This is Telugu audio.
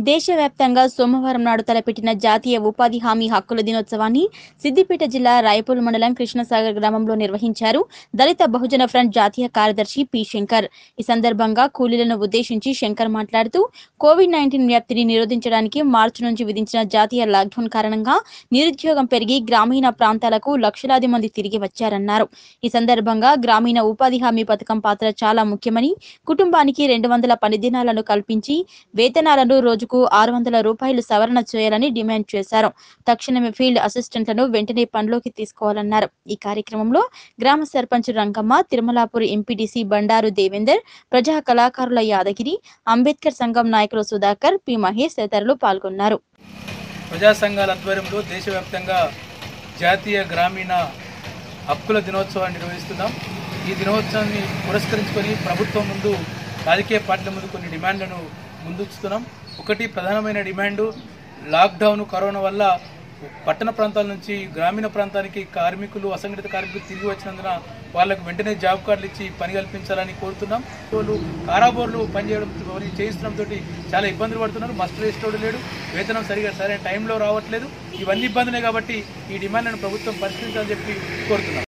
దేశవ్యాప్తంగా సోమవారం నాడు తలపెట్టిన జాతీయ ఉపాధి హామీ హక్కుల దినోత్సవాన్ని సిద్దిపేట జిల్లా రాయపూల్ మండలం కృష్ణసాగర్ గ్రామంలో నిర్వహించారు దళిత బహుజన ఫ్రంట్ జాతీయ కార్యదర్శి పి శంకర్ ఈ సందర్భంగా కూలీలను ఉద్దేశించి శంకర్ మాట్లాడుతూ కోవిడ్ నైన్టీన్ వ్యాప్తిని నిరోధించడానికి మార్చి నుంచి విధించిన జాతీయ లాక్డౌన్ కారణంగా నిరుద్యోగం పెరిగి గ్రామీణ ప్రాంతాలకు లక్షలాది మంది తిరిగి వచ్చారన్నారు ఈ సందర్భంగా గ్రామీణ ఉపాధి హామీ పథకం పాత్ర చాలా ముఖ్యమని కుటుంబానికి రెండు వందల పని దినాలను కల్పించి వేతనాలను రోజుకు ఆరు వందల రూపాయలు సవరణ చేయాలని డిమాండ్ చేశారు తక్షణమే ఫీల్డ్ అసిస్టెంట్లను వెంటనే పనిలోకి తీసుకోవాలన్నారు ఈ కార్యక్రమంలో గ్రామ సర్పంచ్ రంగమ్మ తిరుమలాపూర్ ఎంపీటీసీ బండారు దేవేందర్ ప్రజా కళాకారుల యాదగిరి అంబేద్కర్ సంఘం నాయకులు సుధాకర్ పి మహేష్ తదితరులు పాల్గొన్నారు ప్రజా సంఘాల ఆధ్వర్యంలో దేశవ్యాప్తంగా జాతీయ గ్రామీణ హక్కుల దినోత్సవాన్ని నిర్వహిస్తున్నాం ఈ దినోత్సవాన్ని పురస్కరించుకొని ప్రభుత్వం ముందు రాజకీయ పార్టీల ముందు కొన్ని డిమాండ్లను ముందుంచుతున్నాం ఒకటి ప్రధానమైన డిమాండు లాక్డౌన్ కరోనా వల్ల పట్టణ ప్రాంతాల నుంచి గ్రామీణ ప్రాంతానికి కార్మికులు అసంఘటిత కార్మికులు తిరిగి వచ్చినందున వాళ్ళకు వెంటనే జాబ్ కార్డులు ఇచ్చి పని కల్పించాలని కోరుతున్నాం వాళ్ళు కారాబోర్లు పనిచేయడం చేయిస్తుండడంతో చాలా ఇబ్బందులు పడుతున్నారు మస్ట్ వేసేటోడు లేడు వేతనం సరిగా సరైన టైంలో రావట్లేదు ఇవన్నీ ఇబ్బందులే కాబట్టి ఈ డిమాండ్లను ప్రభుత్వం పరిష్కరించాలని చెప్పి కోరుతున్నాం